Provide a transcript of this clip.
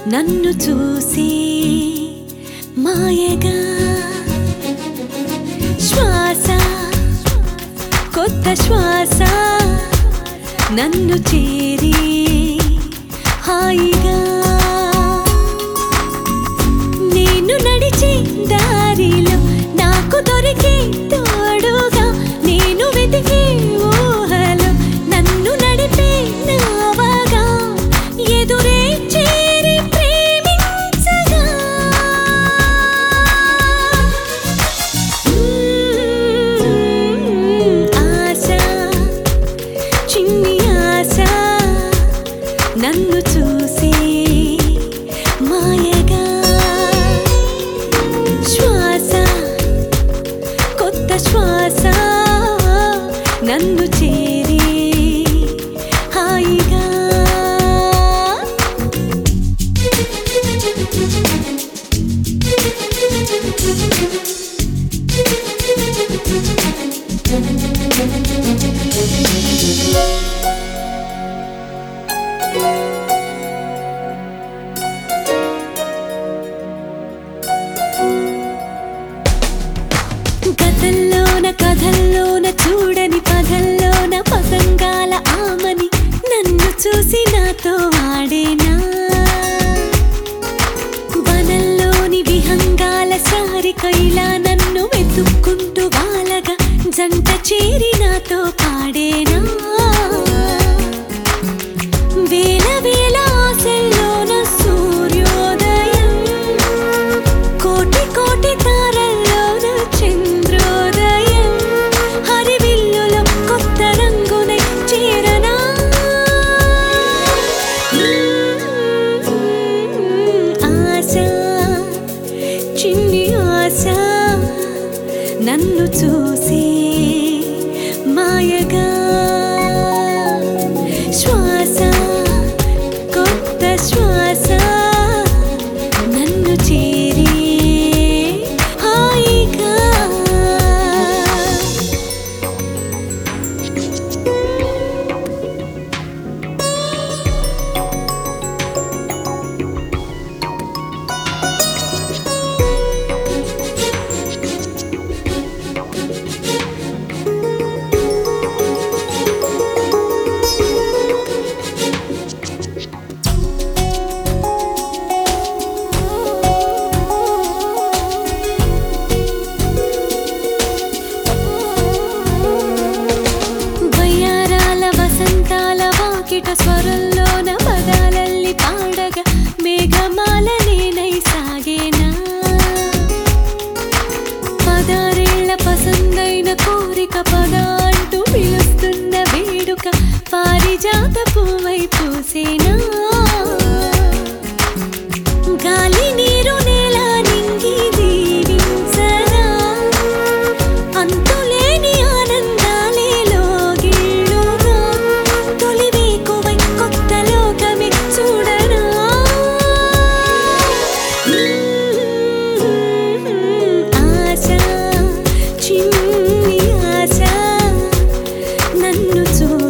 నన్ను చూసి మాయగా శ్వాస కొత్త శ్వాస నన్ను చేరి హాయిగా నేను నడిచే దారిలో నాకు దొరికే తోడుగా నేను వెతికే ఊహలో నన్ను నడిపే నావగా ఎదురే చేరి ప్రేమించగా ఆశ చిన్ని ఆశ నన్ను చూసి మాయగా శ్వాస కొత్త శ్వాస నన్ను చేరి హాయిగా గతంలోన కథల్లోన చూడని పదల్లోన పతంగాల ఆమని నన్ను చూసి నాతో ఆడేనా వనంలోని విహంగాల సారిక ఇలా నన్ను వెతుక్కుంటూ వాలగా జంట చేరి నాతో పాడేనా వేల వేల ఆశల్లోన సూర్యోదయం కోటి కోటి తారల్లోన చంద్రోదయం హరివిల్లులో కొత్త రంగునై చేరనా ఆశ చిన్ని ఆశ నన్ను చూసి మాయగా శ్వాస కొత్త శ్వాస నన్ను చేరి హాయిగా వయ్యారాల వసంతాల వాకిట స్వరంలోన పదాలల్లి పాడగా మేఘమాల నేనై సాగేనా పదారేళ్ల పసందైన కోరిక పద అంటూ పిలుస్తున్న వేడుక పారిజాత పువ్వై పూసేనా గాలి నీరు నేల నింగి దీవించగా అంతులేని ఆనందాలే లోగిళ్ళుగా తొలి వేకువై కొత్త లోకమే చూడరా ఆశ చిన్ని ఆశ నన్ను చూ